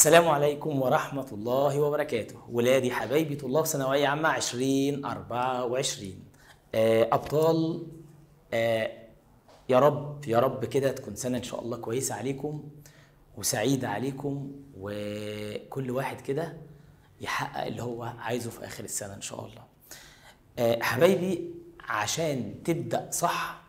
السلام عليكم ورحمة الله وبركاته ولادي حبايبي طلاب ثانوية عامة 2024 آه، أبطال آه، يا رب يا رب كده تكون سنة إن شاء الله كويسة عليكم وسعيدة عليكم وكل واحد كده يحقق اللي هو عايزه في آخر السنة إن شاء الله آه، حبايبي عشان تبدأ صح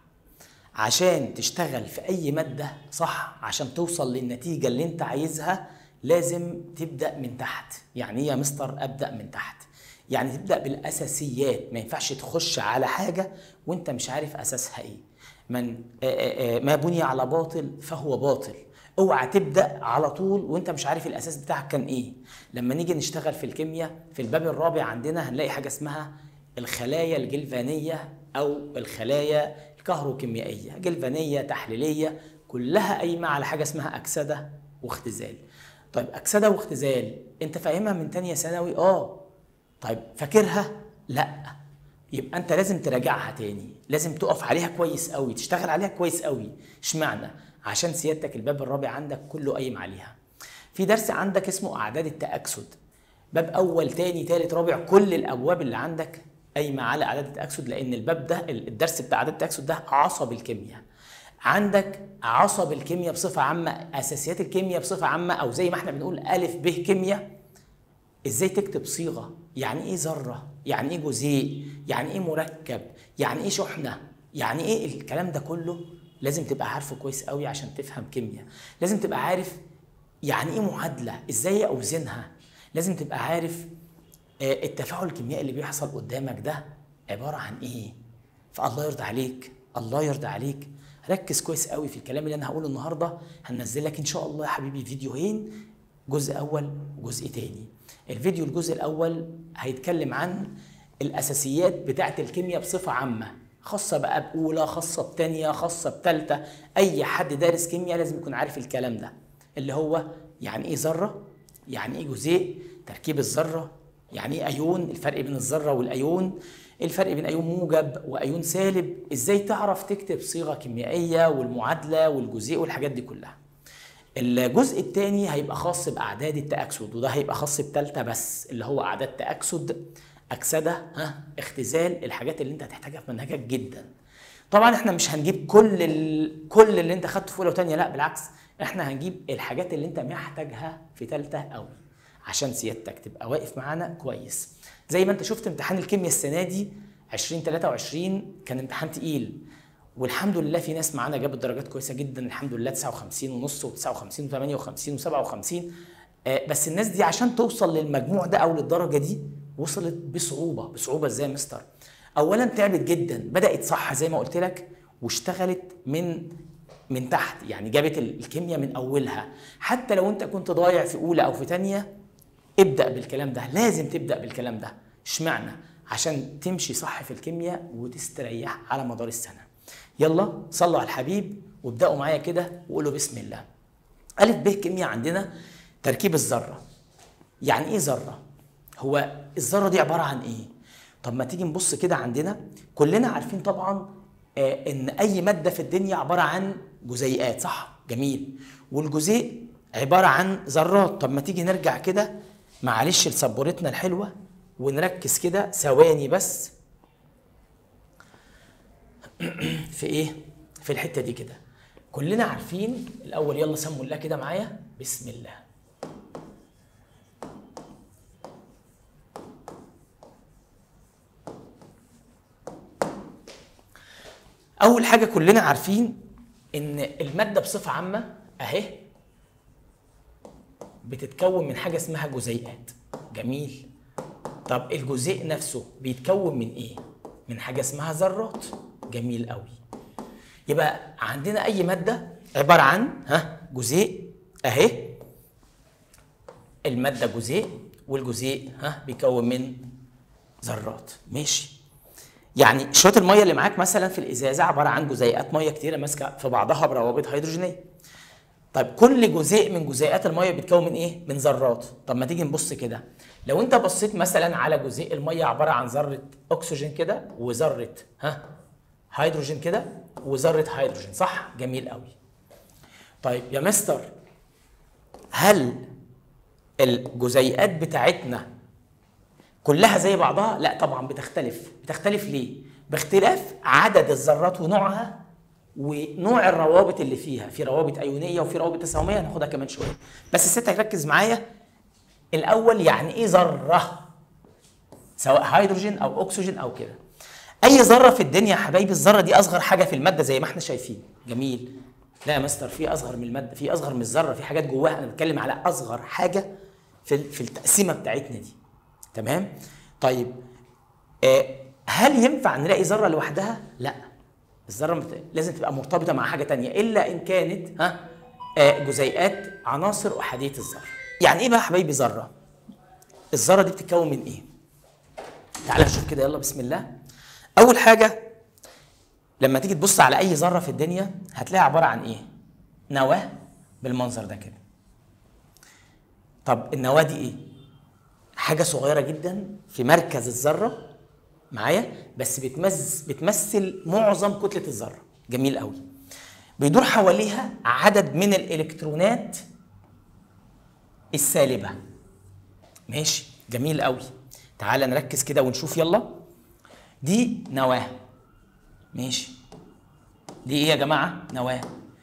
عشان تشتغل في اي ماده صح عشان توصل للنتيجه اللي انت عايزها لازم تبدا من تحت يعني ايه يا مستر ابدا من تحت يعني تبدا بالاساسيات ما ينفعش تخش على حاجه وانت مش عارف اساسها ايه من آه، آه، آه، ما بني على باطل فهو باطل اوعى تبدا على طول وانت مش عارف الاساس بتاعك كان ايه لما نيجي نشتغل في الكيمياء في الباب الرابع عندنا هنلاقي حاجه اسمها الخلايا الجلفانيه او الخلايا الكهروكيميائيه جلفانيه تحليليه كلها قايمه على حاجه اسمها اكسده واختزال طيب اكسده واختزال انت فاهمها من تانية ثانوي اه طيب فاكرها لا يبقى انت لازم تراجعها تاني لازم تقف عليها كويس قوي تشتغل عليها كويس قوي اشمعنى عشان سيادتك الباب الرابع عندك كله قايم عليها في درس عندك اسمه اعداد التاكسد باب اول تاني تالت رابع كل الابواب اللي عندك قايمه على اعداد التاكسد لان الباب ده الدرس بتاع اعداد التاكسد ده عصب الكيمياء عندك عصب الكيمياء بصفه عامه اساسيات الكيمياء بصفه عامه او زي ما احنا بنقول الف ب كيمياء ازاي تكتب صيغه يعني ايه ذره يعني ايه جزيء يعني ايه مركب يعني ايه شحنه يعني ايه الكلام ده كله لازم تبقى عارفه كويس قوي عشان تفهم كيمياء لازم تبقى عارف يعني ايه معادله ازاي اوزنها لازم تبقى عارف آه، التفاعل الكيميائي اللي بيحصل قدامك ده عباره عن ايه فالله يرضى عليك الله يرضى عليك ركز كويس قوي في الكلام اللي انا هقوله النهارده هنزل لك ان شاء الله يا حبيبي فيديوهين جزء اول وجزء تاني الفيديو الجزء الاول هيتكلم عن الاساسيات بتاعه الكيمياء بصفه عامه خاصه بقى باولى خاصه بتانيه خاصه بتالته اي حد دارس كيمياء لازم يكون عارف الكلام ده اللي هو يعني ايه ذره يعني ايه جزيء تركيب الذره يعني ايه ايون الفرق بين الذره والايون الفرق بين ايون موجب وايون سالب ازاي تعرف تكتب صيغه كيميائيه والمعادله والجزيء والحاجات دي كلها الجزء الثاني هيبقى خاص باعداد التاكسد وده هيبقى خاص بتالتة بس اللي هو اعداد تاكسد اكسده ها اختزال الحاجات اللي انت هتحتاجها في منهجك جدا طبعا احنا مش هنجيب كل ال... كل اللي انت خدته في اولى وثانيه لا بالعكس احنا هنجيب الحاجات اللي انت محتاجها في ثالثه قوي عشان سيادتك تبقى واقف معانا كويس زي ما انت شفت امتحان الكيمياء السنه دي 2023 كان امتحان تقيل والحمد لله في ناس معانا جابت درجات كويسه جدا الحمد لله 59 ونص و59 و58 و57 آه بس الناس دي عشان توصل للمجموع ده او للدرجه دي وصلت بصعوبه بصعوبه ازاي يا مستر اولا تعبت جدا بدات صح زي ما قلت لك واشتغلت من من تحت يعني جابت ال- الكيمياء من اولها حتى لو انت كنت ضايع في اولى او في تانية ابدا بالكلام ده لازم تبدا بالكلام ده اشمعنى عشان تمشي صح في الكيمياء وتستريح على مدار السنه يلا صلوا على الحبيب وابداوا معايا كده وقولوا بسم الله الف ب كيمياء عندنا تركيب الذره يعني ايه ذره هو الذره دي عباره عن ايه طب ما تيجي نبص كده عندنا كلنا عارفين طبعا آه، ان اي ماده في الدنيا عباره عن جزيئات صح جميل والجزيء عباره عن ذرات طب ما تيجي نرجع كده معلش لسبورتنا الحلوه ونركز كده ثواني بس في ايه في الحته دي كده كلنا عارفين الاول يلا سموا الله كده معايا بسم الله اول حاجه كلنا عارفين ان الماده بصفه عامه اهي بتتكون من حاجه اسمها جزيئات جميل طب الجزيء نفسه بيتكون من ايه من حاجه اسمها ذرات جميل قوي يبقى عندنا اي ماده عباره عن ها جزيء اهي الماده جزيء والجزيء ها بيكون من ذرات ماشي يعني شويه الميه اللي معاك مثلا في الازازه عباره عن جزيئات ميه كتيره ماسكه في بعضها بروابط هيدروجينيه طيب كل جزيء من جزيئات الميه بيتكون من ايه من ذرات طب ما تيجي نبص كده لو انت بصيت مثلا على جزيء الميه عباره عن ذره اكسجين كده وذره ها هيدروجين كده وذره هيدروجين صح جميل قوي طيب يا مستر هل الجزيئات بتاعتنا كلها زي بعضها لا طبعا بتختلف بتختلف ليه باختلاف عدد الذرات ونوعها ونوع الروابط اللي فيها في روابط ايونيه وفي روابط تساهميه هناخدها كمان شويه بس ستك ركز معايا الاول يعني ايه ذره سواء هيدروجين او اكسجين او كده اي ذره في الدنيا يا حبايبي الذره دي اصغر حاجه في الماده زي ما احنا شايفين جميل لا يا مستر في اصغر من الماده في اصغر من الذره في حاجات جواها انا بتكلم على اصغر حاجه في في التقسيمه بتاعتنا دي تمام طيب آه هل ينفع نلاقي ذره لوحدها لا الذره مت- لازم تبقى مرتبطه مع حاجه تانية الا ان كانت ها آه جزيئات عناصر احاديه الذره يعني ايه بقى يا حبايبي ذره الذره دي بتتكون من ايه تعال نشوف كده يلا بسم الله اول حاجه لما تيجي تبص على اي ذره في الدنيا هتلاقيها عباره عن ايه نواه بالمنظر ده كده طب النواه دي ايه حاجه صغيره جدا في مركز الذره معايا بس بتمز بتمثل معظم كتله الذره جميل قوي بيدور حواليها عدد من الالكترونات السالبه ماشي جميل قوي تعال نركز كده ونشوف يلا دي نواه ماشي دي ايه يا جماعه نواه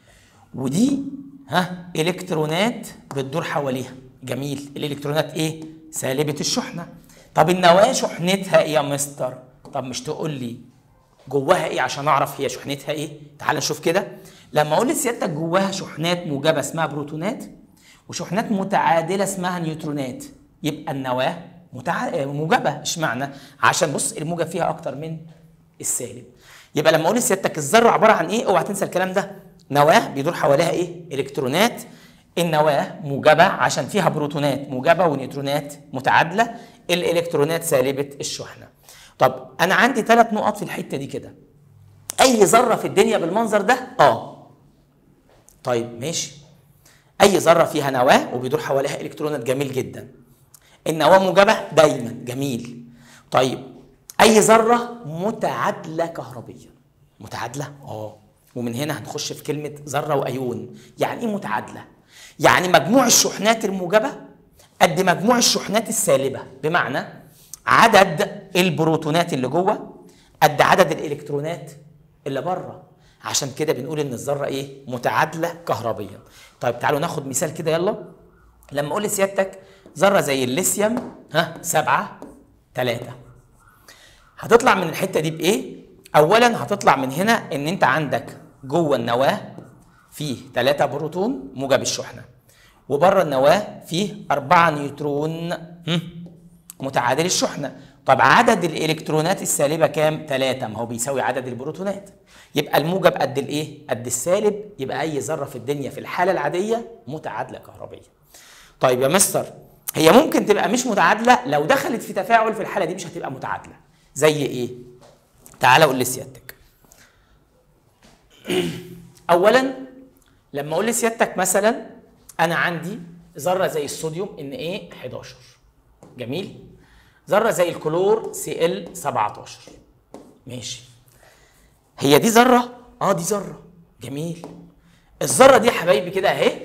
ودي ها الكترونات بتدور حواليها جميل الالكترونات ايه سالبه الشحنه طب النواه شحنتها ايه يا مستر طب مش تقول لي جواها ايه عشان اعرف هي شحنتها ايه تعال نشوف كده لما اقول لسيادتك جواها شحنات موجبه اسمها بروتونات وشحنات متعادله اسمها نيوترونات يبقى النواه متع... موجبه اشمعنى عشان بص الموجب فيها اكتر من السالب يبقى لما اقول لسيادتك الذره عباره عن ايه اوعى تنسى الكلام ده نواه بيدور حواليها ايه الكترونات النواه موجبه عشان فيها بروتونات موجبه ونيوترونات متعادله الالكترونات سالبه الشحنه طب انا عندي ثلاث نقط في الحته دي كده اي ذره في الدنيا بالمنظر ده اه طيب ماشي اي ذره فيها نواه وبيدور حواليها الكترونات جميل جدا النواه موجبه دايما جميل طيب اي ذره متعادله كهربيا متعادله اه ومن هنا هنخش في كلمه ذره وايون يعني ايه متعادله يعني مجموع الشحنات الموجبه قد مجموع الشحنات السالبه بمعنى عدد البروتونات اللي جوه قد عدد الالكترونات اللي بره عشان كده بنقول ان الذره ايه متعادله كهربيا طيب تعالوا ناخد مثال كده يلا لما اقول لسيادتك ذره زي الليثيوم ها سبعة ثلاثة هتطلع من الحته دي بايه اولا هتطلع من هنا ان انت عندك جوه النواه فيه ثلاثة بروتون موجب الشحنه وبره النواه فيه أربعة نيوترون هم، متعادل الشحنه طب عدد الالكترونات السالبه كام؟ ثلاثة ما هو بيساوي عدد البروتونات يبقى الموجب قد الايه؟ قد السالب يبقى اي ذره في الدنيا في الحاله العاديه متعادله كهربيه. طيب يا مستر هي ممكن تبقى مش متعادله لو دخلت في تفاعل في الحاله دي مش هتبقى متعادله. زي ايه؟ تعال اقول لسيادتك. اولا لما اقول لسيادتك مثلا انا عندي ذره زي الصوديوم ان ايه 11 جميل ذره زي الكلور سي ال 17 ماشي هي دي ذره اه دي ذره جميل الذره دي يا حبايبي كده اهي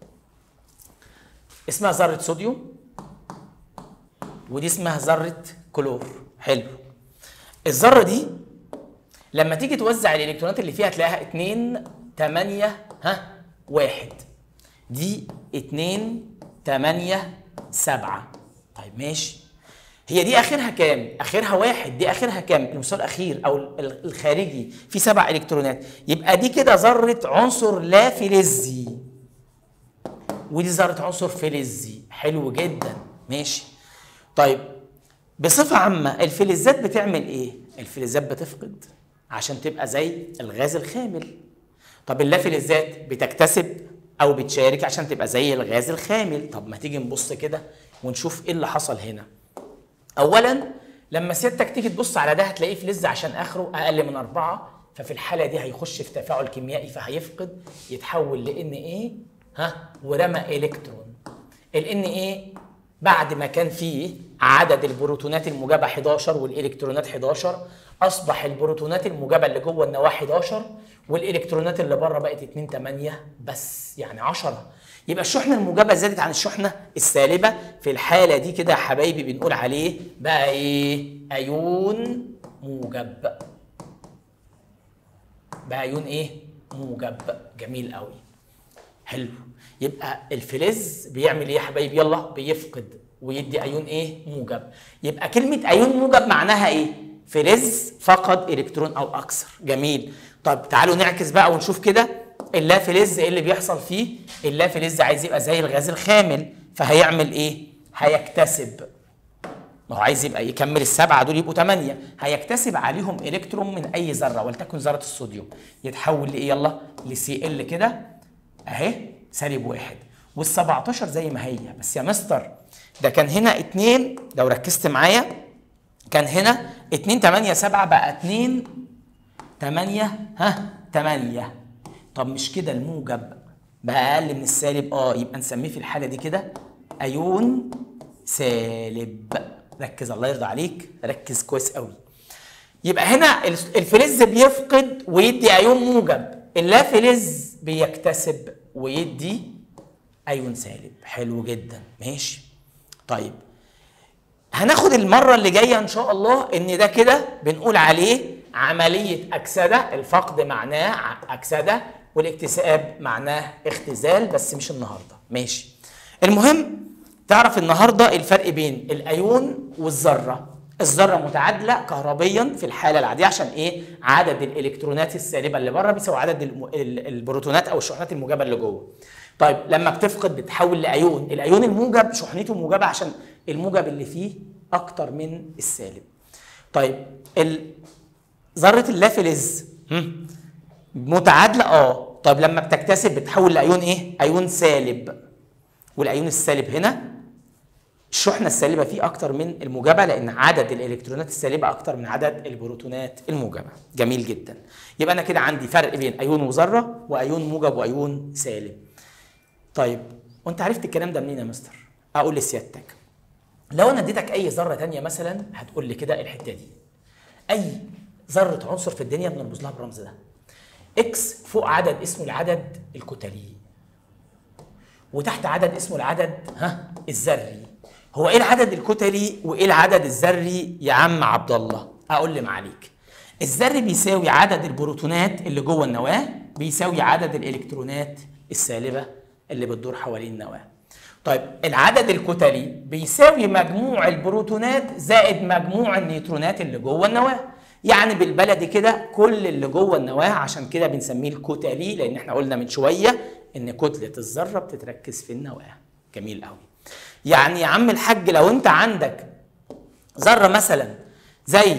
اسمها ذره صوديوم ودي اسمها ذره كلور حلو الذره دي لما تيجي توزع الالكترونات اللي فيها تلاقيها 2 8 ها 1 دي 2 8 7 طيب ماشي هي دي اخرها كام؟ اخرها واحد دي اخرها كام؟ المستوى الاخير او ال- الخارجي في سبع الكترونات يبقى دي كده ذره عنصر لا فلزي ودي ذره عنصر فلزي حلو جدا ماشي طيب بصفه عامه الفلزات بتعمل ايه؟ الفلزات بتفقد عشان تبقى زي الغاز الخامل طب اللافلزات بتكتسب او بتشارك عشان تبقى زي الغاز الخامل طب ما تيجي نبص كده ونشوف ايه اللي حصل هنا اولا لما سيادتك تيجي تبص على ده هتلاقيه فلز عشان اخره اقل من أربعة ففي الحالة دي هيخش في تفاعل كيميائي فهيفقد يتحول ل ايه ها ورمى الكترون ال ايه بعد ما كان فيه عدد البروتونات الموجبة 11 والالكترونات 11 اصبح البروتونات الموجبة اللي جوه النواة 11 والالكترونات اللي بره بقت 2 8 بس يعني 10 يبقى الشحنه الموجبه زادت عن الشحنه السالبه في الحاله دي كده يا حبايبي بنقول عليه بقى ايه ايون موجب بقى ايون ايه موجب جميل قوي حلو يبقى الفلز بيعمل ايه يا حبايبي يلا بيفقد ويدي ايون ايه موجب يبقى كلمه ايون موجب معناها ايه فلز فقد الكترون او اكثر جميل طب تعالوا نعكس بقى ونشوف كده اللا فلز ايه اللي بيحصل فيه اللا فلز عايز يبقى زي الغاز الخامل فهيعمل ايه هيكتسب ما هو عايز يبقى يكمل السبعه دول يبقوا ثمانيه هيكتسب عليهم الكترون من اي ذره ولتكن ذره الصوديوم يتحول لايه يلا لسي ال كده اهي سالب واحد وال 17 زي ما هي بس يا مستر ده كان هنا اتنين لو ركزت معايا كان هنا 2 8 7 بقى 2 8 ها 8 طب مش كده الموجب بقى اقل من السالب اه يبقى نسميه في الحاله دي كده ايون سالب ركز الله يرضى عليك ركز كويس قوي يبقى هنا الفلز بيفقد ويدي ايون موجب اللا فلز بيكتسب ويدي ايون سالب حلو جدا ماشي طيب هناخد المرة اللي جاية إن شاء الله إن ده كده بنقول عليه عملية أكسدة الفقد معناه أكسدة والاكتساب معناه اختزال بس مش النهاردة ماشي المهم تعرف النهاردة الفرق بين الأيون والذرة الذرة متعادلة كهربيا في الحالة العادية عشان إيه عدد الإلكترونات السالبة اللي بره بيساوي عدد الم... البروتونات أو الشحنات الموجبة اللي جوه طيب لما بتفقد بتحول لايون الايون الموجب شحنته موجبه عشان الموجب اللي فيه اكتر من السالب طيب ال... ذره اللافلز متعادله اه طيب لما بتكتسب بتحول لايون ايه ايون سالب والايون السالب هنا الشحنه السالبه فيه اكتر من الموجبه لان عدد الالكترونات السالبه اكتر من عدد البروتونات الموجبه جميل جدا يبقى انا كده عندي فرق بين ايون وذره وايون موجب وايون سالب طيب وانت عرفت الكلام ده منين يا مستر اقول لسيادتك لو انا اديتك اي ذره تانية مثلا هتقول لي كده الحته دي اي ذره عنصر في الدنيا بنرمز لها بالرمز ده اكس فوق عدد اسمه العدد الكتلي وتحت عدد اسمه العدد ها الذري هو ايه العدد الكتلي وايه العدد الذري يا عم عبد الله اقول لي معاليك الذري بيساوي عدد البروتونات اللي جوه النواه بيساوي عدد الالكترونات السالبه اللي بتدور حوالين النواه طيب العدد الكتلي بيساوي مجموع البروتونات زائد مجموع النيوترونات اللي جوه النواه يعني بالبلدي كده كل اللي جوه النواه عشان كده بنسميه الكتلي لان احنا قلنا من شويه ان كتله الذره بتتركز في النواه جميل قوي يعني يا عم الحاج لو انت عندك ذره مثلا زي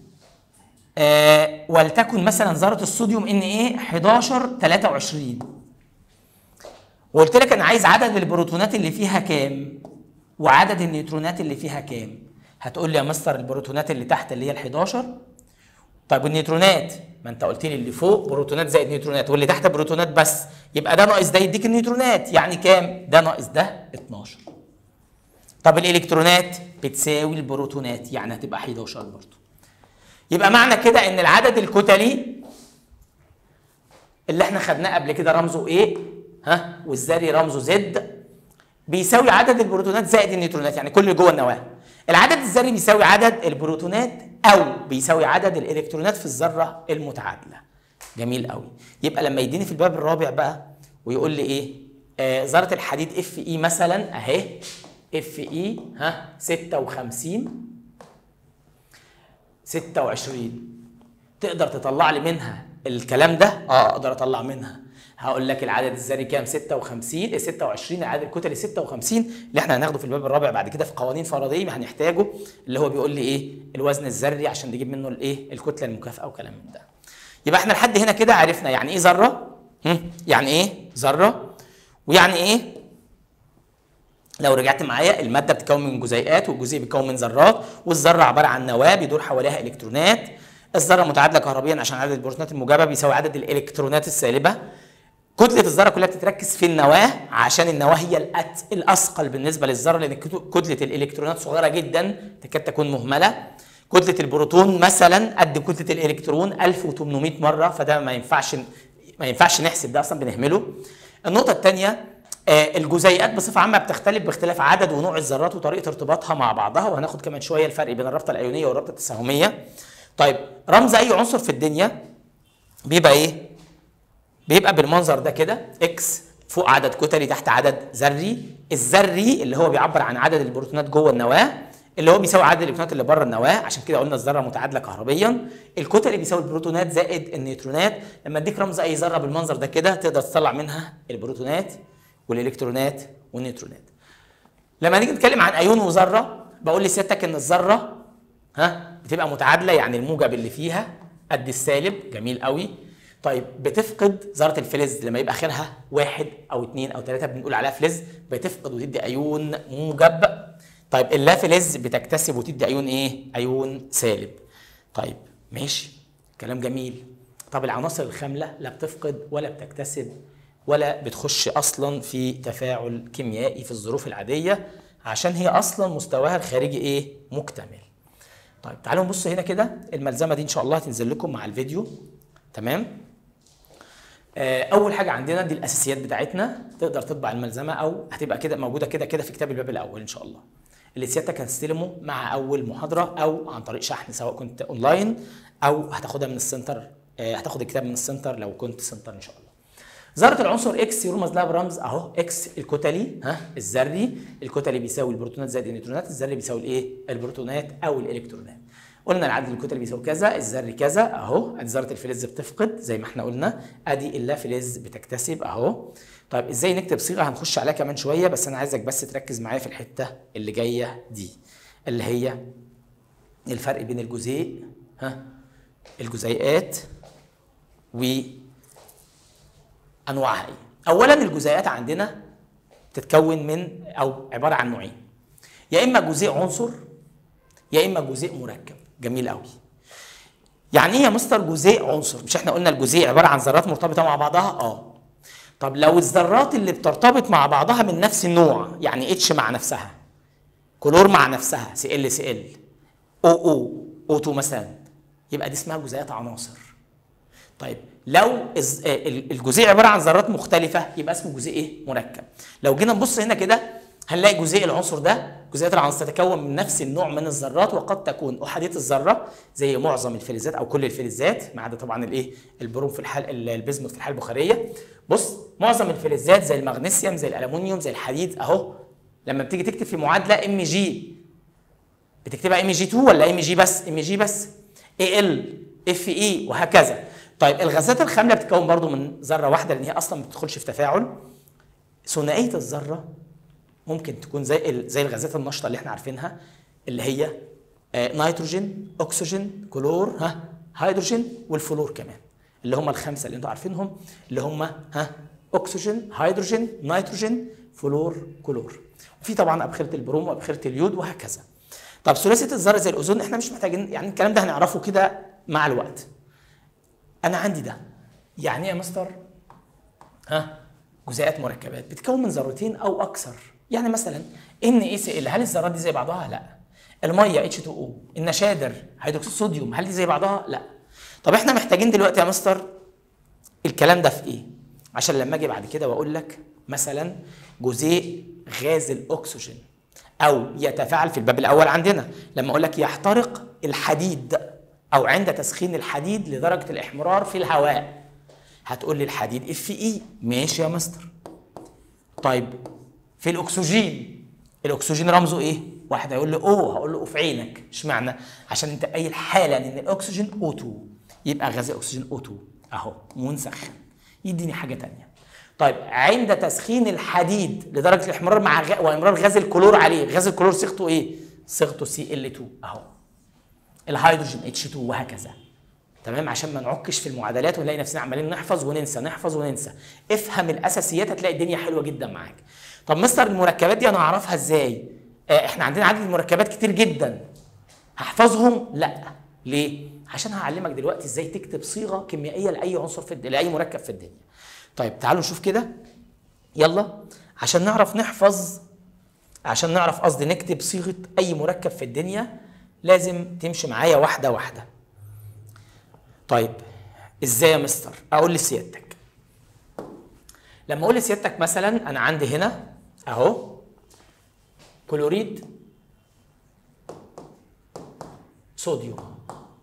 آه ولتكن مثلا ذره الصوديوم ان ايه 11 23 وقلت لك انا عايز عدد البروتونات اللي فيها كام وعدد النيوترونات اللي فيها كام هتقول لي يا مستر البروتونات اللي تحت اللي هي ال 11 طيب والنيوترونات ما انت قلت لي اللي فوق بروتونات زائد نيوترونات واللي تحت بروتونات بس يبقى ده ناقص ده يديك النيوترونات يعني كام ده ناقص ده 12 طب الالكترونات بتساوي البروتونات يعني هتبقى 11 برضه يبقى معنى كده ان العدد الكتلي اللي احنا خدناه قبل كده رمزه ايه ها والذري رمزه زد بيساوي عدد البروتونات زائد النيوترونات يعني كل اللي جوه النواه العدد الذري بيساوي عدد البروتونات او بيساوي عدد الالكترونات في الذره المتعادله جميل قوي يبقى لما يديني في الباب الرابع بقى ويقول لي ايه آه ذره الحديد اف اي مثلا اهي اف اي ها 56 26 تقدر تطلع لي منها الكلام ده اه اقدر اطلع منها هقول لك العدد الذري كام 56 26 العدد الكتلي 56 اللي احنا هناخده في الباب الرابع بعد كده في قوانين فرضيه ما هنحتاجه اللي هو بيقول لي ايه الوزن الذري عشان نجيب منه الايه الكتله المكافئه وكلام من ده يبقى احنا لحد هنا كده عرفنا يعني ايه ذره يعني ايه ذره ويعني ايه لو رجعت معايا الماده بتتكون من جزيئات والجزيء بيتكون من ذرات والذره عباره عن نواه بيدور حواليها الكترونات الذره متعادله كهربيا عشان عدد البروتونات الموجبه بيساوي عدد الالكترونات السالبه كتله الذره كلها بتتركز في النواه عشان النواه هي الأت... الاثقل بالنسبه للذره لان كتله الالكترونات صغيره جدا تكاد تكون مهمله كتله البروتون مثلا قد كتله الالكترون 1800 مره فده ما ينفعش ما ينفعش نحسب ده اصلا بنهمله النقطه الثانيه آه، الجزيئات بصفه عامه بتختلف باختلاف عدد ونوع الذرات وطريقه ارتباطها مع بعضها وهناخد كمان شويه الفرق بين الرابطه الايونيه والرابطه التساهميه طيب رمز اي عنصر في الدنيا بيبقى ايه بيبقى بالمنظر ده كده اكس فوق عدد كتلي تحت عدد ذري الذري اللي هو بيعبر عن عدد البروتونات جوه النواه اللي هو بيساوي عدد الالكترونات اللي بره النواه عشان كده قلنا الذره متعادله كهربيا الكتل بيساوي البروتونات زائد النيوترونات لما اديك رمز اي ذره بالمنظر ده كده تقدر تطلع منها البروتونات والالكترونات والنيوترونات لما نيجي نتكلم عن ايون وذره بقول لسيادتك ان الذره ها بتبقى متعادله يعني الموجب اللي فيها قد السالب جميل قوي طيب بتفقد ذره الفلز لما يبقى اخرها واحد او اثنين او ثلاثه بنقول عليها فلز بتفقد وتدي ايون موجب طيب اللا فلز بتكتسب وتدي ايون ايه؟ ايون سالب طيب ماشي كلام جميل طب العناصر الخامله لا بتفقد ولا بتكتسب ولا بتخش اصلا في تفاعل كيميائي في الظروف العاديه عشان هي اصلا مستواها الخارجي ايه؟ مكتمل طيب تعالوا نبص هنا كده الملزمه دي ان شاء الله هتنزل لكم مع الفيديو تمام آه، اول حاجه عندنا دي الاساسيات بتاعتنا تقدر تطبع الملزمه او هتبقى كده موجوده كده كده في كتاب الباب الاول ان شاء الله اللي سيادتك هتستلمه مع اول محاضره او عن طريق شحن سواء كنت اونلاين او هتاخدها من السنتر آه، هتاخد الكتاب من السنتر لو كنت سنتر ان شاء الله ذره العنصر اكس يرمز لها برمز اهو اكس الكتلي ها الذري الكتلي بيساوي البروتونات زائد النيوترونات الذري بيساوي الايه البروتونات او الالكترونات قلنا العدد الكتلي بيساوي كذا الذري كذا اهو ادي ذره الفلز بتفقد زي ما احنا قلنا ادي اللا فلز بتكتسب اهو طيب ازاي نكتب صيغه هنخش عليها كمان شويه بس انا عايزك بس تركز معايا في الحته اللي جايه دي اللي هي الفرق بين الجزيء ها الجزيئات وانواعها ايه اولا الجزيئات عندنا تتكون من او عباره عن نوعين يا اما جزيء عنصر يا اما جزيء مركب جميل قوي يعني ايه يا مستر جزيء عنصر مش احنا قلنا الجزيء عباره عن ذرات مرتبطه مع بعضها اه طب لو الذرات اللي بترتبط مع بعضها من نفس النوع يعني اتش مع نفسها كلور مع نفسها سي ال سي ال او او او 2 مثلا يبقى دي اسمها جزيئات عناصر طيب لو الز- آه، الجزيء عباره عن ذرات مختلفه يبقى اسمه جزيء ايه مركب لو جينا نبص هنا كده هنلاقي جزيء العنصر ده جزيئات العناصر تتكون من نفس النوع من الذرات وقد تكون احاديه الذره زي معظم الفلزات او كل الفلزات ما عدا طبعا الايه البروم في الحال ال- البيزموت في الحاله البخاريه بص معظم الفلزات زي المغنيسيوم زي الالومنيوم زي الحديد اهو لما بتيجي تكتب في معادله ام جي بتكتبها ام جي 2 ولا ام جي بس ام جي بس اي ال اف اي وهكذا طيب الغازات الخامله بتتكون برضو من ذره واحده لان هي اصلا ما بتدخلش في تفاعل ثنائيه الذره ممكن تكون زي ال- زي الغازات النشطه اللي احنا عارفينها اللي هي آه، نيتروجين اكسجين كلور ها هيدروجين والفلور كمان اللي هم الخمسه اللي انتوا عارفينهم اللي هم ها اكسجين هيدروجين نيتروجين فلور كلور وفي طبعا ابخره البروم وابخره اليود وهكذا طب ثلاثيه الذره زي الاوزون احنا مش محتاجين يعني الكلام ده هنعرفه كده مع الوقت انا عندي ده يعني ايه يا مستر ها جزيئات مركبات بتتكون من ذرتين او اكثر يعني مثلا ان اي سي ال هل الذرات دي زي بعضها لا الميه اتش 2 او النشادر هيدروكسيد صوديوم هل دي زي بعضها لا طب احنا محتاجين دلوقتي يا مستر الكلام ده في ايه عشان لما اجي بعد كده واقول لك مثلا جزيء غاز الاكسجين او يتفاعل في الباب الاول عندنا لما اقول لك يحترق الحديد او عند تسخين الحديد لدرجه الاحمرار في الهواء هتقول لي الحديد اف اي ماشي يا مستر طيب في الاكسجين الاكسجين رمزه ايه واحد هيقول لي او هقول له او في عينك اشمعنى عشان انت قايل حالا ان الاكسجين او 2 يبقى غاز الاكسجين او 2 اهو منسخن يديني حاجه تانية طيب عند تسخين الحديد لدرجه الاحمرار مع غ... وامرار غاز الكلور عليه غاز الكلور صيغته ايه صيغته سي ال 2 اهو الهيدروجين اتش 2 وهكذا تمام عشان ما نعكش في المعادلات ونلاقي نفسنا عمالين نحفظ وننسى نحفظ وننسى افهم الاساسيات هتلاقي الدنيا حلوه جدا معاك طب مستر المركبات دي انا هعرفها ازاي آه احنا عندنا عدد المركبات كتير جدا هحفظهم لا ليه عشان هعلمك دلوقتي ازاي تكتب صيغه كيميائيه لاي عنصر في الد... لاي مركب في الدنيا طيب تعالوا نشوف كده يلا عشان نعرف نحفظ عشان نعرف قصدي نكتب صيغه اي مركب في الدنيا لازم تمشي معايا واحده واحده طيب ازاي يا مستر اقول لسيادتك لما اقول لسيادتك مثلا انا عندي هنا اهو كلوريد صوديوم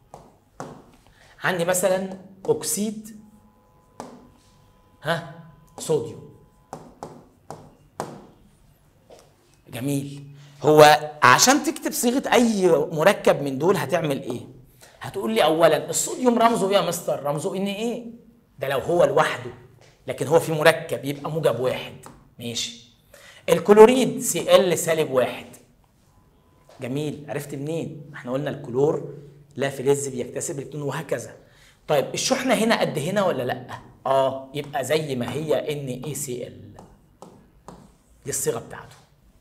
عندي مثلا اكسيد ها صوديوم جميل هو عشان تكتب صيغه اي مركب من دول هتعمل ايه هتقول لي اولا الصوديوم رمزه ايه يا مستر رمزه ان ايه ده لو هو لوحده لكن هو في مركب يبقى موجب واحد ماشي الكلوريد سي ال سالب واحد جميل عرفت منين احنا قلنا الكلور لا فلز بيكتسب الكترون وهكذا طيب الشحنه هنا قد هنا ولا لا اه يبقى زي ما هي ان اي سي ال دي الصيغه بتاعته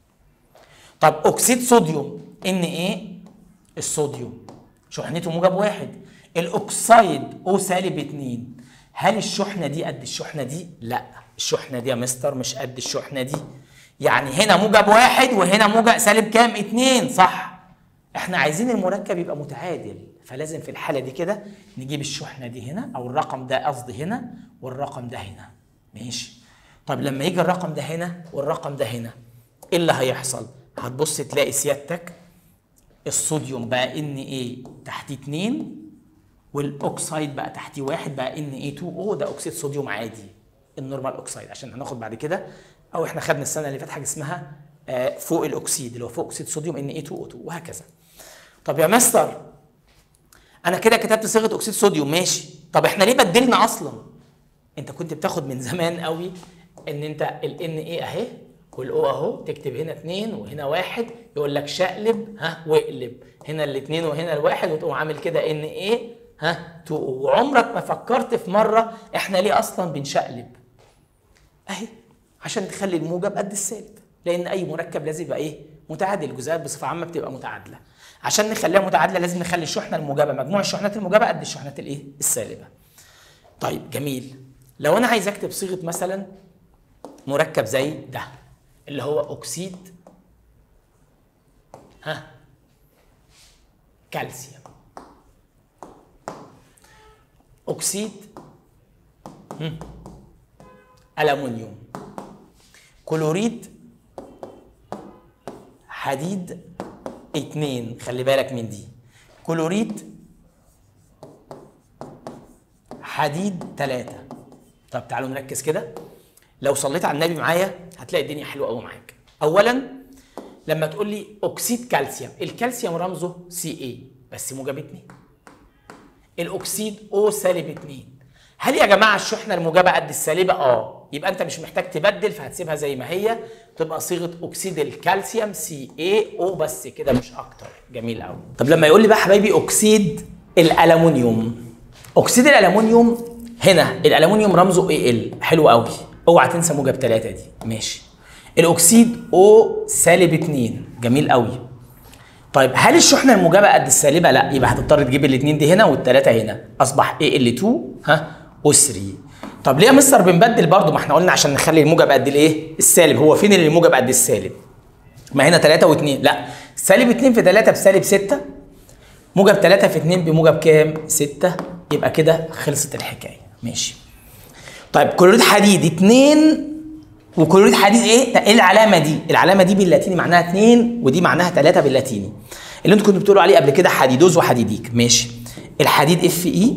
طب اكسيد صوديوم ان ايه الصوديوم شحنته موجب واحد الاكسيد او سالب اتنين هل الشحنه دي قد الشحنه دي لا الشحنه دي يا مستر مش قد الشحنه دي يعني هنا موجب واحد وهنا موجب سالب كام اتنين صح احنا عايزين المركب يبقى متعادل فلازم في الحاله دي كده نجيب الشحنه دي هنا او الرقم ده قصدي هنا والرقم ده هنا ماشي طب لما يجي الرقم ده هنا والرقم ده هنا ايه اللي هيحصل هتبص تلاقي سيادتك الصوديوم بقى ان ايه تحتيه 2 والاوكسايد بقى تحتيه واحد بقى ان ايه 2 او ده اكسيد صوديوم عادي النورمال اوكسايد عشان هناخد بعد كده او احنا خدنا السنه اللي فاتت حاجه اسمها آه، فوق الاكسيد اللي هو فوق اكسيد صوديوم ان ايه 2 او 2 وهكذا طب يا مستر انا كده كتبت صيغه اكسيد صوديوم ماشي طب احنا ليه بدلنا اصلا انت كنت بتاخد من زمان قوي ان انت ال ان ايه اهي والاو اهو تكتب هنا اتنين وهنا واحد يقول لك شقلب ها واقلب هنا الاتنين وهنا الواحد وتقوم عامل كده ان ايه ها تو وعمرك ما فكرت في مره احنا ليه اصلا بنشقلب اهي عشان تخلي الموجب قد السالب لان اي مركب لازم يبقى ايه متعادل الجزيئات بصفه عامه بتبقى متعادله عشان نخليها متعادله لازم نخلي الشحنه الموجبه مجموع الشحنات الموجبه قد الشحنات الايه السالبه طيب جميل لو انا عايز اكتب صيغه مثلا مركب زي ده اللي هو اكسيد ها كالسيوم اكسيد هم، ألمنيوم كلوريد حديد اتنين خلي بالك من دي كلوريد حديد تلاتة طب تعالوا نركز كده لو صليت على النبي معايا هتلاقي الدنيا حلوه قوي معاك اولا لما تقول لي اكسيد كالسيوم الكالسيوم رمزه سي اي بس موجب 2 الاكسيد او سالب 2 هل يا جماعه الشحنه الموجبه قد السالبه اه يبقى انت مش محتاج تبدل فهتسيبها زي ما هي تبقى صيغه اكسيد الكالسيوم سي اي او بس كده مش اكتر جميل قوي طب لما يقول لي بقى حبايبي اكسيد الالومنيوم اكسيد الالومنيوم هنا الالومنيوم رمزه اي ال حلو قوي اوعى تنسى موجب 3 دي ماشي الاكسيد او سالب 2 جميل قوي طيب هل الشحنه الموجبه قد السالبه لا يبقى هتضطر تجيب الاثنين دي هنا والثلاثه هنا اصبح اي ال 2 ها او 3 طب ليه يا مستر بنبدل برضو ما احنا قلنا عشان نخلي الموجب قد الايه السالب هو فين اللي الموجب قد السالب ما هنا 3 و2 لا سالب 2 في 3 بسالب 6 موجب 3 في 2 بموجب كام 6 يبقى كده خلصت الحكايه ماشي طيب كلوريد حديد 2 وكلوريد حديد ايه؟ ايه العلامه دي؟ العلامه دي باللاتيني معناها 2 ودي معناها 3 باللاتيني. اللي انتوا كنتوا بتقولوا عليه قبل كده حديدوز وحديديك ماشي. الحديد اف اي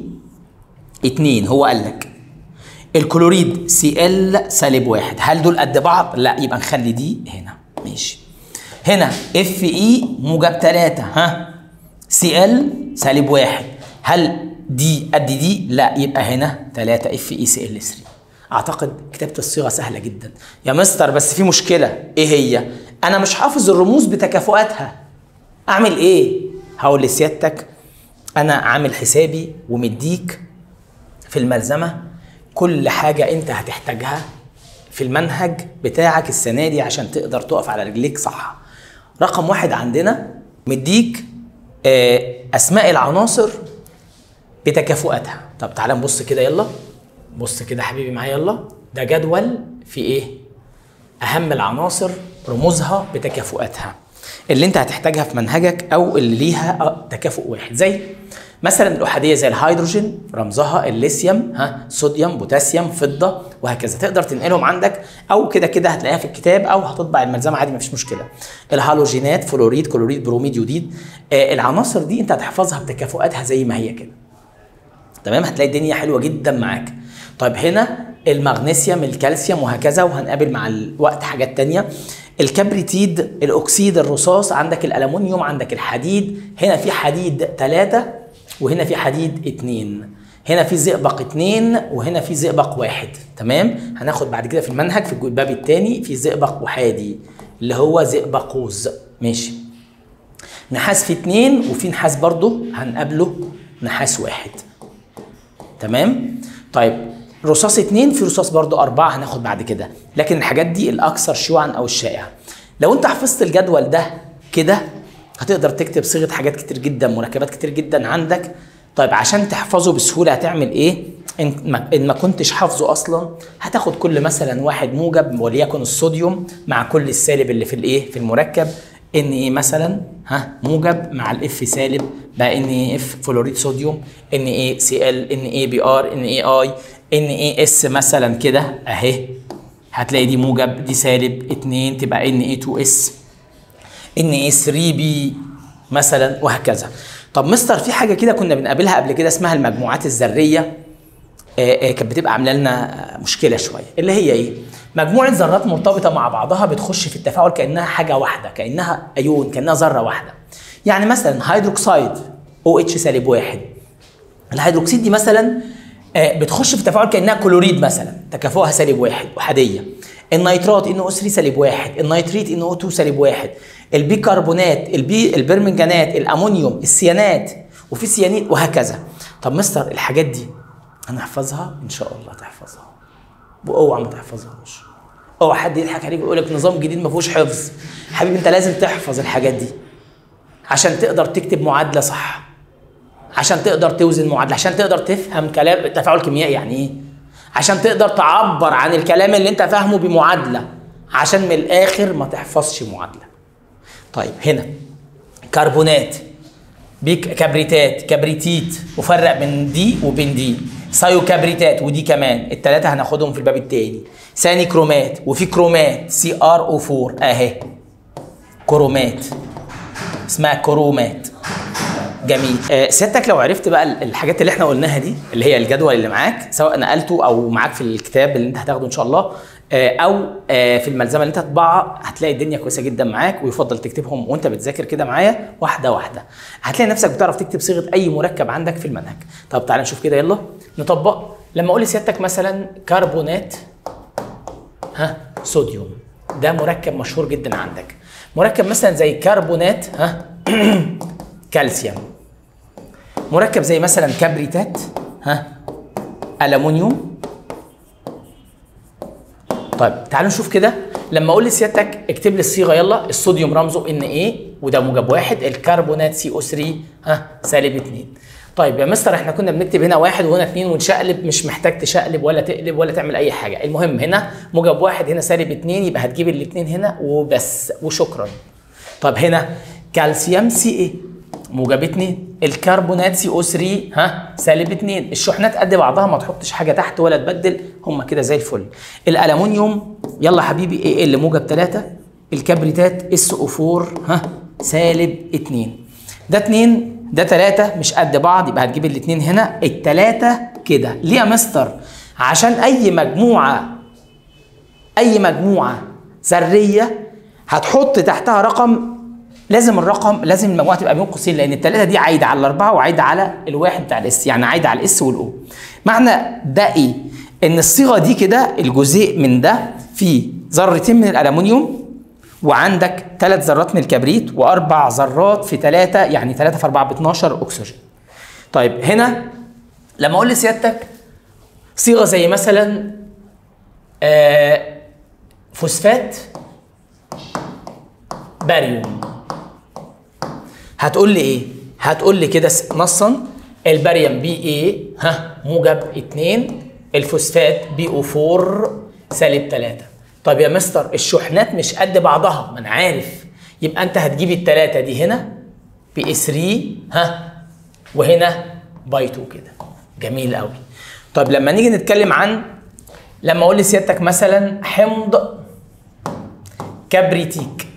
2 هو قال لك الكلوريد سي ال سالب واحد هل دول قد بعض؟ لا يبقى نخلي دي هنا ماشي. هنا اف اي موجب 3 ها سي ال سالب واحد هل دي قد دي؟ لا يبقى هنا 3 اف اي سي ال 3 اعتقد كتابه الصيغه سهله جدا يا مستر بس في مشكله ايه هي انا مش حافظ الرموز بتكافؤاتها اعمل ايه هقول لسيادتك انا عامل حسابي ومديك في الملزمه كل حاجه انت هتحتاجها في المنهج بتاعك السنه دي عشان تقدر تقف على رجليك صح رقم واحد عندنا مديك آه، اسماء العناصر بتكافؤاتها طب تعالى نبص كده يلا بص كده حبيبي معايا يلا ده جدول في ايه اهم العناصر رموزها بتكافؤاتها اللي انت هتحتاجها في منهجك او اللي ليها آه، تكافؤ واحد زي مثلا الاحاديه زي الهيدروجين رمزها الليثيوم ها صوديوم بوتاسيوم فضه وهكذا تقدر تنقلهم عندك او كده كده هتلاقيها في الكتاب او هتطبع الملزمه عادي مفيش مشكله الهالوجينات فلوريد كلوريد بروميد يوديد آه العناصر دي انت هتحفظها بتكافؤاتها زي ما هي كده تمام هتلاقي الدنيا حلوه جدا معاك طيب هنا المغنيسيوم الكالسيوم وهكذا وهنقابل مع الوقت حاجات تانية الكبريتيد الاكسيد الرصاص عندك الالومنيوم عندك الحديد هنا في حديد ثلاثة وهنا في حديد اتنين هنا في زئبق اتنين وهنا في زئبق واحد تمام هناخد بعد كده في المنهج في الباب الثاني في زئبق وحادي اللي هو زئبقوز ماشي نحاس في اتنين وفي نحاس برضه هنقابله نحاس واحد تمام طيب رصاص اتنين في رصاص برضو أربعة هناخد بعد كده لكن الحاجات دي الأكثر شيوعا أو الشائعة لو أنت حفظت الجدول ده كده هتقدر تكتب صيغة حاجات كتير جدا مركبات كتير جدا عندك طيب عشان تحفظه بسهولة هتعمل إيه؟ إن ما, إن ما كنتش حافظه أصلا هتاخد كل مثلا واحد موجب وليكن الصوديوم مع كل السالب اللي في الإيه؟ في المركب ان ايه مثلا ها موجب مع الاف سالب بقى ان ايه اف فلوريد صوديوم ان ايه سي ال ان ايه بي ار ان ايه اي ان ايه اس مثلا كده اهي هتلاقي دي موجب دي سالب 2 تبقى ان ايه 2 اس ان ايه 3 بي مثلا وهكذا طب مستر في حاجه كده كنا بنقابلها قبل كده اسمها المجموعات الذريه آه، آه، كانت بتبقى عامله لنا مشكله شويه اللي هي ايه مجموعه ذرات مرتبطه مع بعضها بتخش في التفاعل كانها حاجه واحده كانها ايون كانها ذره واحده يعني مثلا هيدروكسيد او اتش سالب واحد الهيدروكسيد دي مثلا آه، بتخش في تفاعل كانها كلوريد مثلا تكافؤها سالب واحد احاديه النيترات ان او 3 سالب واحد النيتريت ان او 2 سالب واحد البيكربونات البي البرمنجانات الامونيوم السيانات وفي سيانيد وهكذا طب مستر الحاجات دي هنحفظها ان شاء الله تحفظها واوعى ما تحفظهاش اوعى حد يضحك عليك ويقول لك نظام جديد ما فيهوش حفظ حبيبي انت لازم تحفظ الحاجات دي عشان تقدر تكتب معادله صح عشان تقدر توزن معادله عشان تقدر تفهم كلام تفاعل كيميائي يعني ايه عشان تقدر تعبر عن الكلام اللي انت فاهمه بمعادله عشان من الاخر ما تحفظش معادله طيب هنا كربونات بيك كبريتات كبريتيت وفرق بين دي وبين دي سايو كبريتات ودي كمان التلاتة هناخدهم في الباب التاني ثاني كرومات وفي كرومات سي ار او 4 اهي كرومات اسمها كرومات جميل آه سيادتك لو عرفت بقى ال- الحاجات اللي احنا قلناها دي اللي هي الجدول اللي معاك سواء نقلته او معاك في الكتاب اللي انت هتاخده ان شاء الله آه او آه في الملزمه اللي انت هتطبعها هتلاقي الدنيا كويسه جدا معاك ويفضل تكتبهم وانت بتذاكر كده معايا واحده واحده هتلاقي نفسك بتعرف تكتب صيغه اي مركب عندك في المنهج طب تعالى نشوف كده يلا نطبق لما اقول لسيادتك مثلا كربونات ها صوديوم ده مركب مشهور جدا عندك مركب مثلا زي كربونات ها كالسيوم مركب زي مثلا كبريتات ها ألمونيوم طيب تعالوا نشوف كده لما اقول لسيادتك اكتب لي الصيغه يلا الصوديوم رمزه ان ايه وده موجب واحد الكربونات سي او 3 ها سالب 2 طيب يا مستر احنا كنا بنكتب هنا واحد وهنا اثنين ونشقلب مش محتاج تشقلب ولا تقلب ولا تعمل اي حاجه المهم هنا موجب واحد هنا سالب 2 يبقى هتجيب الاثنين هنا وبس وشكرا طب هنا كالسيوم سي ايه موجب 2 الكربونات سي او 3 ها سالب 2 الشحنات قد بعضها ما تحطش حاجه تحت ولا تبدل هم كده زي الفل الالومنيوم يلا حبيبي ايه اللي موجب 3 الكبريتات اس او 4 ها سالب 2 ده 2 ده 3 مش قد بعض يبقى هتجيب الاثنين هنا الثلاثه كده ليه يا مستر عشان اي مجموعه اي مجموعه ذريه هتحط تحتها رقم لازم الرقم لازم المجموعه تبقى بين قوسين لان الثلاثه دي عايده على الاربعه وعايده على الواحد بتاع الاس يعني عايده على الاس والاو معنى ده ايه ان الصيغه دي كده الجزيء من ده فيه ذرتين من الالومنيوم وعندك ثلاث ذرات من الكبريت واربع ذرات في ثلاثه يعني ثلاثه في اربعه ب 12 اكسجين طيب هنا لما اقول لسيادتك صيغه زي مثلا آه فوسفات باريوم هتقول لي ايه هتقول لي كده س- نصا الباريوم بي ايه ها موجب 2 الفوسفات بي او 4 سالب 3 طب يا مستر الشحنات مش قد بعضها ما انا عارف يبقى انت هتجيب الثلاثه دي هنا بي 3 ها وهنا باي 2 كده جميل قوي طيب لما نيجي نتكلم عن لما اقول لسيادتك مثلا حمض كبريتيك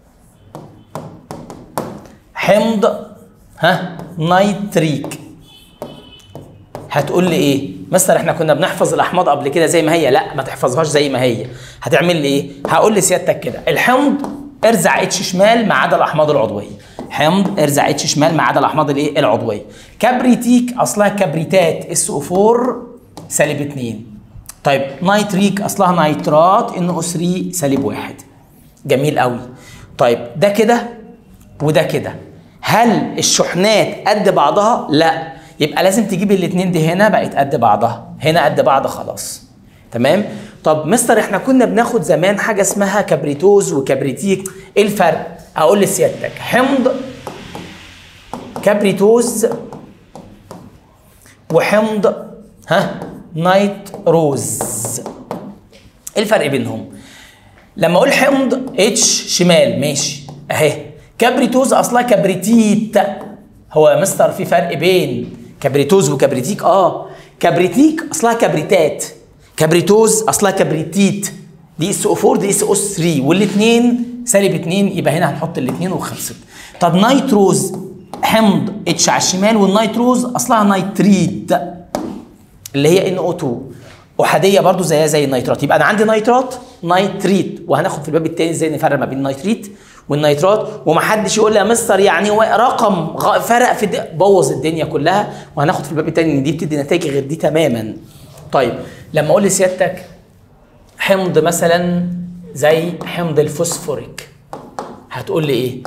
حمض ها نيتريك هتقول لي ايه مستر احنا كنا بنحفظ الاحماض قبل كده زي ما هي لا ما تحفظهاش زي ما هي هتعمل لي ايه هقول لسيادتك كده الحمض ارزع اتش شمال ما عدا الاحماض العضويه حمض ارزع اتش شمال ما عدا الاحماض الايه العضويه كبريتيك اصلها كبريتات اس او 4 سالب 2 طيب نيتريك اصلها نيترات ان او 3 سالب 1 جميل قوي طيب ده كده وده كده هل الشحنات قد بعضها لا يبقى لازم تجيب الاثنين دي هنا بقت قد بعضها هنا قد بعض خلاص تمام طب مستر احنا كنا بناخد زمان حاجه اسمها كبريتوز وكبريتيك ايه الفرق اقول لسيادتك حمض كبريتوز وحمض ها نيتروز ايه الفرق بينهم لما اقول حمض اتش شمال ماشي اهي كبريتوز اصلها كبريتيت هو يا مستر في فرق بين كبريتوز وكبريتيك اه كبريتيك اصلها كبريتات كبريتوز اصلها كبريتيت دي اس او 4 دي اس او 3 والاثنين سالب 2 يبقى هنا هنحط الاثنين وخلصت طب نيتروز حمض اتش على الشمال والنيتروز اصلها نيتريت اللي هي ان او 2 احاديه برضو زيها زي النيترات يبقى انا عندي نيترات نيتريت وهناخد في الباب الثاني ازاي نفرق ما بين النيتريت والنيترات ومحدش يقول لي يا مستر يعني هو رقم غ- فرق في الد- بوظ الدنيا كلها وهناخد في الباب الثاني ان دي بتدي نتائج غير دي تماما طيب لما اقول لسيادتك حمض مثلا زي حمض الفوسفوريك هتقول لي ايه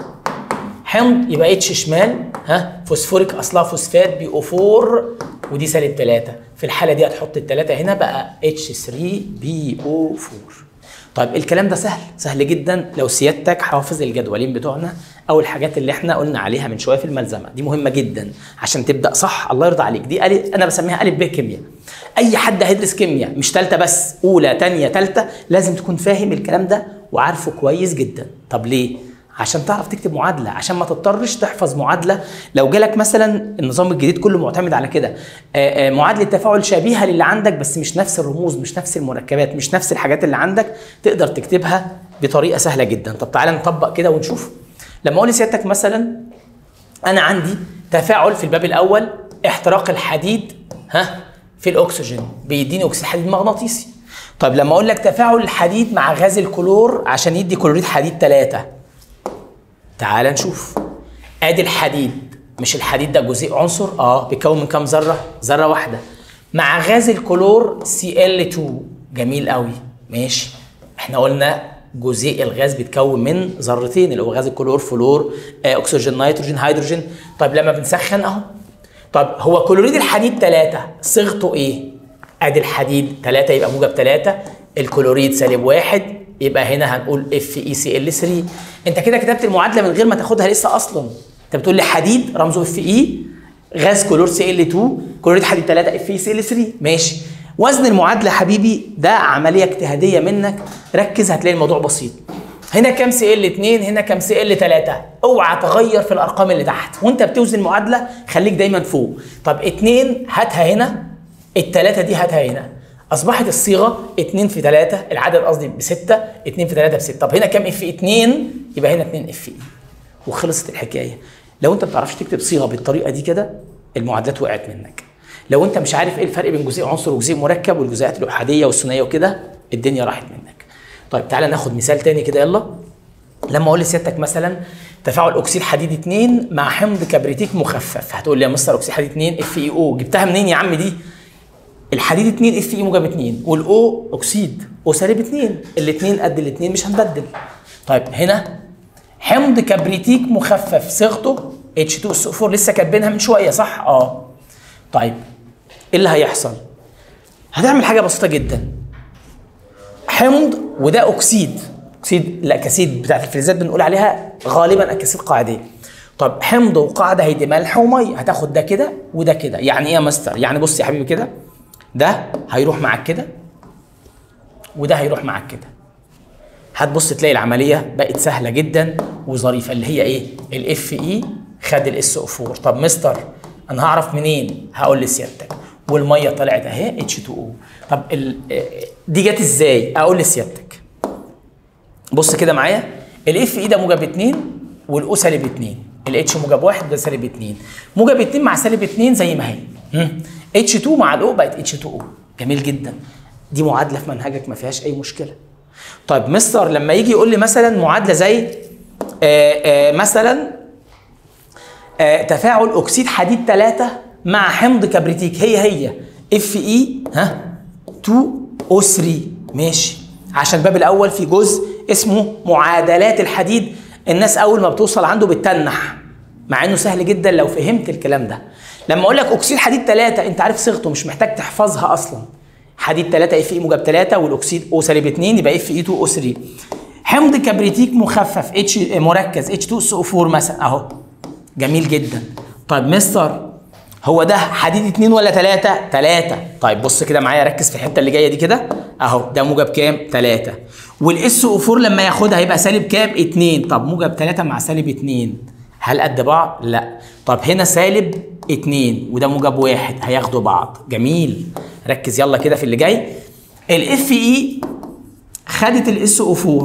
حمض يبقى اتش شمال ها فوسفوريك اصلها فوسفات بي او 4 ودي سالب 3 في الحاله دي هتحط الثلاثه هنا بقى اتش 3 بي او 4 طيب الكلام ده سهل سهل جدا لو سيادتك حافظ الجدولين بتوعنا او الحاجات اللي احنا قلنا عليها من شويه في الملزمه دي مهمه جدا عشان تبدا صح الله يرضى عليك دي ألف انا بسميها الف ب كيمياء اي حد هيدرس كيمياء مش ثالثه بس اولى ثانيه ثالثه لازم تكون فاهم الكلام ده وعارفه كويس جدا طب ليه عشان تعرف تكتب معادله عشان ما تضطرش تحفظ معادله لو جالك مثلا النظام الجديد كله معتمد على كده آه، آه، معادله تفاعل شبيهه للي عندك بس مش نفس الرموز مش نفس المركبات مش نفس الحاجات اللي عندك تقدر تكتبها بطريقه سهله جدا طب تعالى نطبق كده ونشوف لما اقول لسيادتك مثلا انا عندي تفاعل في الباب الاول احتراق الحديد ها في الاكسجين بيديني اكسيد حديد مغناطيسي طيب لما اقول لك تفاعل الحديد مع غاز الكلور عشان يدي كلوريد حديد 3 تعال نشوف ادي الحديد مش الحديد ده جزيء عنصر اه بيتكون من كام ذره ذره واحده مع غاز الكلور Cl2 جميل قوي ماشي احنا قلنا جزيء الغاز بيتكون من ذرتين اللي هو غاز الكلور فلور آه اكسجين نيتروجين هيدروجين طيب لما بنسخن اهو طب هو كلوريد الحديد 3 صيغته ايه ادي الحديد 3 يبقى موجب 3 الكلوريد سالب 1 يبقى هنا هنقول اف اي سي ال 3 انت كده كتبت المعادله من غير ما تاخدها لسه اصلا انت بتقول لي حديد رمزه اف اي غاز كلور سي ال 2 كلوريد حديد 3 اف اي سي ال 3 ماشي وزن المعادله حبيبي ده عمليه اجتهاديه منك ركز هتلاقي الموضوع بسيط هنا كام سي ال 2 هنا كام سي ال 3 اوعى تغير في الارقام اللي تحت وانت بتوزن معادله خليك دايما فوق طب 2 هاتها هنا الثلاثه دي هاتها هنا اصبحت الصيغه 2 في 3 العدد قصدي ب 6 2 في 3 ب 6 طب هنا كام اف 2 يبقى هنا 2 اف اي وخلصت الحكايه لو انت ما بتعرفش تكتب صيغه بالطريقه دي كده المعادلات وقعت منك لو انت مش عارف ايه الفرق بين جزيء عنصر وجزيء مركب والجزيئات الاحاديه والثنائيه وكده الدنيا راحت منك طيب تعالى ناخد مثال تاني كده يلا لما اقول لسيادتك مثلا تفاعل اكسيد حديد 2 مع حمض كبريتيك مخفف هتقول لي يا مستر اكسيد حديد 2 اف اي او جبتها منين يا عم دي الحديد 2 اف اي موجب 2 والاو اكسيد او سالب 2 الاثنين قد الاثنين مش هنبدل طيب هنا حمض كبريتيك مخفف صيغته H2SO4 لسه كاتبينها من شويه صح اه طيب ايه اللي هيحصل هتعمل حاجه بسيطه جدا حمض وده اكسيد اكسيد الاكاسيد بتاعت الفلزات بنقول عليها غالبا اكاسيد قاعديه طب حمض وقاعده هيدي ملح وميه هتاخد ده كده وده كده يعني ايه يا مستر يعني بص يا حبيبي كده ده هيروح معاك كده وده هيروح معاك كده هتبص تلاقي العمليه بقت سهله جدا وظريفه اللي هي ايه الاف اي خد الاس او 4 طب مستر انا هعرف منين هقول لسيادتك والميه طلعت اهي H2O طب ال... دي جت ازاي اقول لسيادتك بص كده معايا الاف اي ده موجب 2 والاو سالب 2 الاتش موجب 1 وده سالب 2 موجب 2 مع سالب 2 زي ما هي اتش 2 مع الاو بقت اتش 2 او جميل جدا دي معادله في منهجك ما فيهاش اي مشكله طيب مستر لما يجي يقول لي مثلا معادله زي آآ آآ مثلا آآ تفاعل اكسيد حديد 3 مع حمض كبريتيك هي هي اف اي ها 2 او 3 ماشي عشان الباب الاول في جزء اسمه معادلات الحديد الناس اول ما بتوصل عنده بتتنح مع انه سهل جدا لو فهمت الكلام ده لما اقول لك اكسيد حديد 3 انت عارف صيغته مش محتاج تحفظها اصلا حديد 3 اف اي موجب 3 والاكسيد او سالب 2 يبقى اف اي 2 او 3 حمض كبريتيك مخفف اتش مركز اتش 2 اس او 4 مثلا اهو جميل جدا طيب مستر هو ده حديد 2 ولا 3 3 طيب بص كده معايا ركز في الحته اللي جايه دي كده اهو ده موجب كام 3 والاس او 4 لما ياخدها هيبقى سالب كام 2 طب موجب 3 مع سالب 2 هل قد بعض لا طب هنا سالب 2 وده موجب 1 هياخدوا بعض جميل ركز يلا كده في اللي جاي الاف اي خدت الاس او 4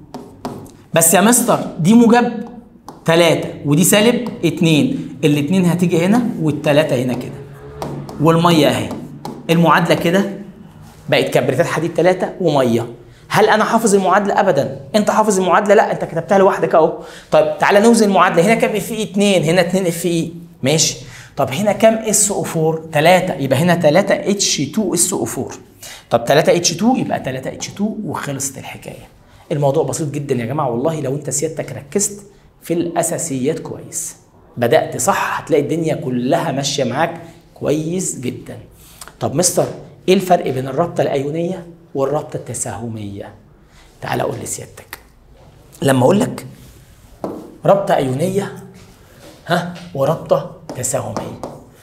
بس يا مستر دي موجب 3 ودي سالب 2 الاثنين هتيجي هنا والثلاثه هنا كده والميه اهي المعادله كده بقت كبريتات حديد 3 وميه هل انا حافظ المعادله ابدا انت حافظ المعادله لا انت كتبتها لوحدك اهو طيب تعالى نوزن المعادله هنا كام اف اي 2 هنا 2 اف اي ماشي طب هنا كام اس او 4 3 يبقى هنا 3 اتش 2 اس او 4 طب 3 اتش 2 يبقى 3 اتش 2 وخلصت الحكايه الموضوع بسيط جدا يا جماعه والله لو انت سيادتك ركزت في الاساسيات كويس بدات صح هتلاقي الدنيا كلها ماشيه معاك كويس جدا طب مستر ايه الفرق بين الرابطه الايونيه والرابطه التساهميه تعال اقول لسيادتك لما اقول لك رابطه ايونيه ها ورابطه تساهميه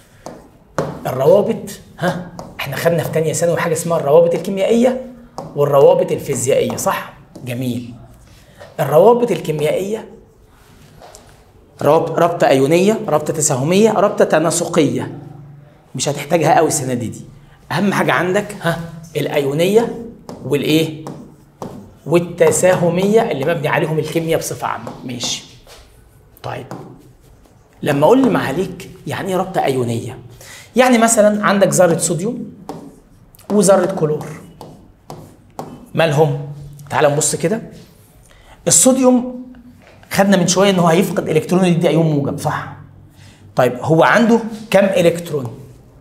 الروابط ها احنا خدنا في ثانيه ثانوي حاجه اسمها الروابط الكيميائيه والروابط الفيزيائيه صح جميل الروابط الكيميائيه رابطه ايونيه رابطه تساهميه رابطه تناسقيه مش هتحتاجها قوي السنه دي دي اهم حاجه عندك ها الايونيه والايه والتساهميه اللي مبني عليهم الكيمياء بصفه عامه ماشي طيب لما اقول لي معاليك يعني ايه رابطه ايونيه يعني مثلا عندك ذره صوديوم وذره كلور مالهم تعال نبص كده الصوديوم خدنا من شويه ان هو هيفقد الكترون يدي ايون موجب صح طيب هو عنده كم الكترون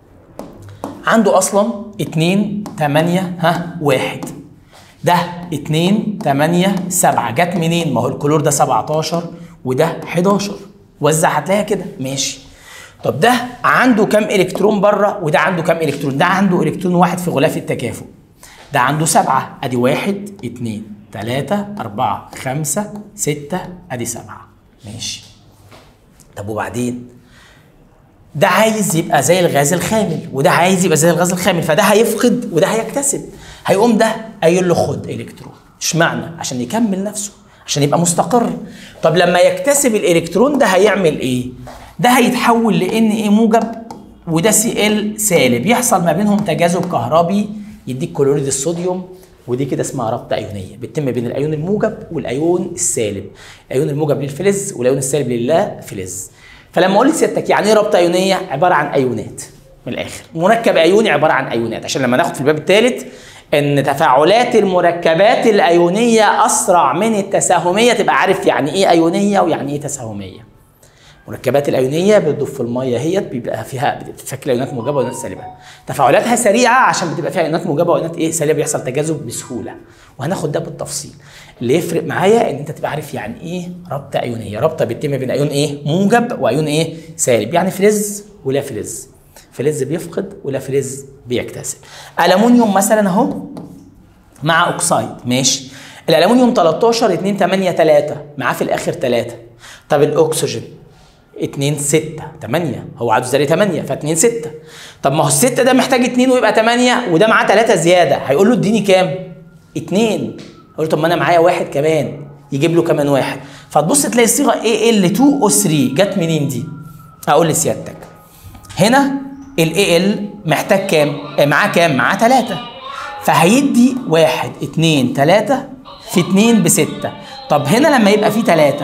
عنده اصلا 2 8 ها 1 ده 2 8 7 جت منين ما هو الكلور ده 17 وده 11 وزع هتلاقيها كده ماشي طب ده عنده كم الكترون بره وده عنده كم الكترون ده عنده الكترون واحد في غلاف التكافؤ ده عنده سبعة ادي واحد اتنين تلاتة أربعة خمسة ستة ادي سبعة ماشي طب وبعدين ده عايز يبقى زي الغاز الخامل وده عايز يبقى زي الغاز الخامل فده هيفقد وده هيكتسب هيقوم ده قايل له خد الكترون اشمعنى عشان يكمل نفسه عشان يبقى مستقر طب لما يكتسب الالكترون ده هيعمل ايه ده هيتحول لان ايه موجب وده سي ال سالب يحصل ما بينهم تجاذب كهربي يديك كلوريد الصوديوم ودي كده اسمها رابطه ايونيه بتتم بين الايون الموجب والايون السالب الايون الموجب للفلز والايون السالب لله فلز فلما اقول لسيادتك يعني ايه رابطه ايونيه عباره عن ايونات من الاخر مركب ايوني عباره عن ايونات عشان لما ناخد في الباب الثالث ان تفاعلات المركبات الايونيه اسرع من التساهميه تبقى عارف يعني ايه ايونيه ويعني ايه تساهميه المركبات الايونيه بتضيف الميه هي بيبقى فيها بتتفك ايونات موجبه وايونات سالبه تفاعلاتها سريعه عشان بتبقى فيها ايونات موجبه وايونات ايه سالبه بيحصل تجاذب بسهوله وهناخد ده بالتفصيل اللي يفرق معايا ان انت تبقى عارف يعني ايه رابطه ايونيه رابطه بتتم بين ايون ايه موجب وايون ايه سالب يعني فلز ولا فلز فلز بيفقد ولا فلز بيكتسب الومنيوم مثلا اهو مع اوكسايد ماشي الالومنيوم 13 2 8 3 معاه في الاخر 3 طب الاكسجين 2 6 8 هو عدد ذري 8 ف 2 6 طب ما هو الستة ده محتاج 2 ويبقى 8 وده معاه 3 زياده هيقول له اديني كام 2 اقول له طب ما انا معايا واحد كمان يجيب له كمان واحد فتبص تلاقي الصيغه اي ال 2 او 3 جت منين دي اقول لسيادتك هنا الاي ال محتاج كام؟ آه، معاه كام؟ معاه 3 فهيدي 1 2 3 في 2 بستة طب هنا لما يبقى في 3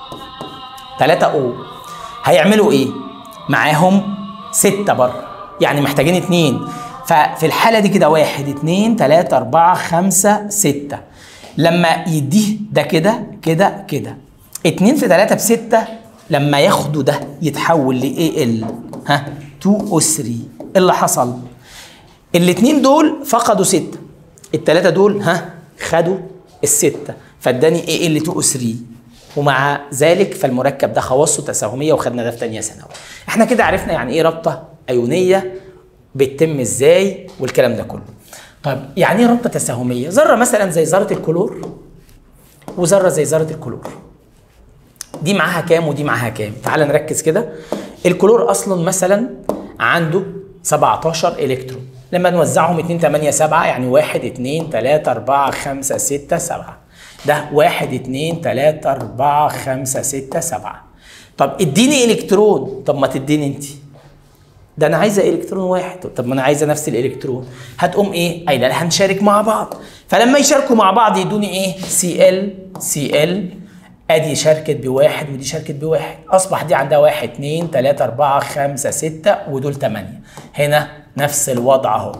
3 او هيعملوا ايه؟ معاهم 6 بره يعني محتاجين 2 ففي الحالة دي كده 1 2 3 4 5 6 لما يديه ده كده كده كده 2 في 3 ب 6 لما ياخدوا ده يتحول ل اي ال ها 2 او 3 ايه اللي حصل؟ الاثنين دول فقدوا 6 الثلاثة دول ها خدوا الستة فاداني اي ال 2 او 3 ومع ذلك فالمركب ده خواصه تساهميه وخدنا ده في ثانيه ثانوي احنا كده عرفنا يعني ايه رابطه ايونيه بتتم ازاي والكلام ده كله طيب يعني ايه رابطه تساهميه ذره مثلا زي ذره الكلور وذره زي ذره الكلور دي معاها كام ودي معاها كام تعال نركز كده الكلور اصلا مثلا عنده 17 الكترون لما نوزعهم 2 8 7 يعني 1 2 3 4 5 6 7 ده 1 2 3 4 5 6 7 طب اديني الكترون طب ما تديني انت ده انا عايزه الكترون واحد طب ما انا عايزه نفس الالكترون هتقوم ايه قايله لها هنشارك مع بعض فلما يشاركوا مع بعض يدوني ايه سي ال سي ال ادي شاركت بواحد ودي شاركت بواحد اصبح دي عندها واحد اتنين تلاته اربعه خمسه سته ودول تمانيه هنا نفس الوضع اهو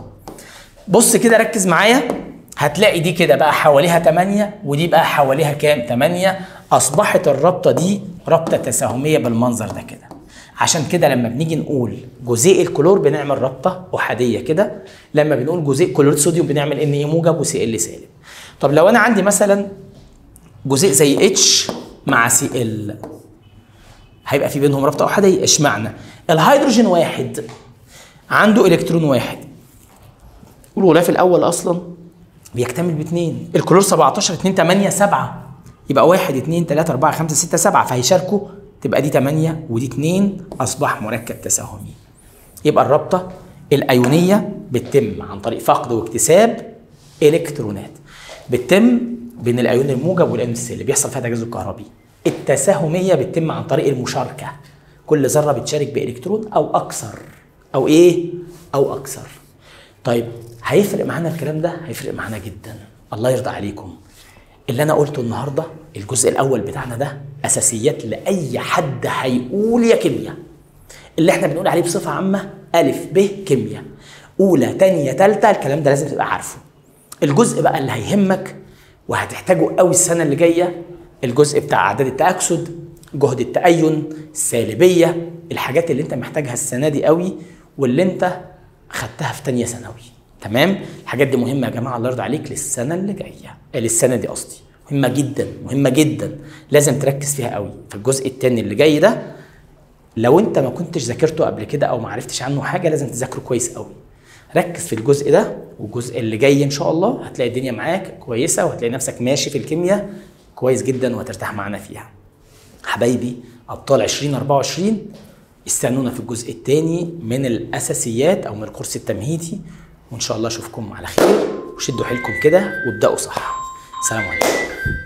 بص كده ركز معايا هتلاقي دي كده بقى حواليها 8 ودي بقى حواليها كام 8 اصبحت الرابطه دي رابطه تساهميه بالمنظر ده كده عشان كده لما بنيجي نقول جزيء الكلور بنعمل رابطه احاديه كده لما بنقول جزيء كلور صوديوم بنعمل ان اي موجب وسي ال سالب طب لو انا عندي مثلا جزيء زي اتش مع سي ال هيبقى في بينهم رابطه احاديه اشمعنى الهيدروجين واحد عنده الكترون واحد والغلاف الاول اصلا بيكتمل باثنين الكلور 17 2 8 7 يبقى 1 2 3 4 5 6 7 فهيشاركوا تبقى دي 8 ودي 2 اصبح مركب تساهمي يبقى الرابطه الايونيه بتتم عن طريق فقد واكتساب الكترونات بتتم بين الايون الموجب والايون السالب بيحصل فيها تجاذب كهربي التساهميه بتتم عن طريق المشاركه كل ذره بتشارك بالكترون او اكثر او ايه او اكثر طيب هيفرق معانا الكلام ده هيفرق معانا جدا الله يرضى عليكم اللي انا قلته النهارده الجزء الاول بتاعنا ده اساسيات لاي حد هيقول يا كيمياء اللي احنا بنقول عليه بصفه عامه الف ب كيمياء اولى تانية تالتة الكلام ده لازم تبقى عارفه الجزء بقى اللي هيهمك وهتحتاجه قوي السنه اللي جايه الجزء بتاع اعداد التاكسد جهد التأين السالبيه الحاجات اللي انت محتاجها السنه دي قوي واللي انت خدتها في تانية ثانوي تمام الحاجات دي مهمه يا جماعه الله يرضى عليك للسنه اللي جايه آه، للسنه دي قصدي مهمه جدا مهمه جدا لازم تركز فيها قوي في الجزء التاني اللي جاي ده لو انت ما كنتش ذاكرته قبل كده او ما عرفتش عنه حاجه لازم تذاكره كويس قوي ركز في الجزء ده والجزء اللي جاي ان شاء الله هتلاقي الدنيا معاك كويسه وهتلاقي نفسك ماشي في الكيمياء كويس جدا وهترتاح معانا فيها حبايبي ابطال 2024 استنونا في الجزء الثاني من الاساسيات او من الكورس التمهيدي وان شاء الله اشوفكم على خير وشدوا حيلكم كده وابداوا صح سلام عليكم